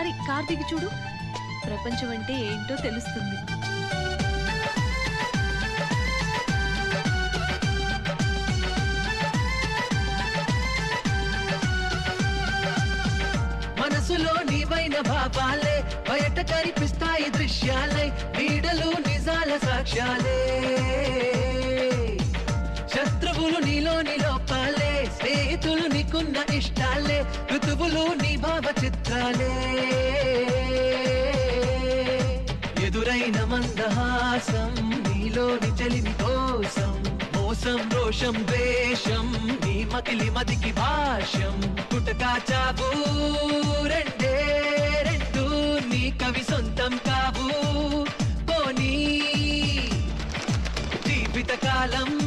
ఒక్కసారి కార్ దిగి చూడు ప్రపంచం అంటే ఏంటో తెలుస్తుంది మనసులో నీవైన భావాలే బయట కనిపిస్తాయి దృశ్యాలే నీడలు నిజాల సాక్ష్యాలే శత్రువులు నీలోని లోపాలే స్నేహితులు నీకున్న ఇష్టాలే ఋతువులు నీ భావ చిత్రాలే ఎదురైన మందహాసం నీలోని చెలిమి కోసం మోసం రోషం ద్వేషం నీ మకిలి మదికి భాష్యం పుటకా చావు రెండే రెండు నీ కవి సొంతం కావు పోనీ జీవిత కాలం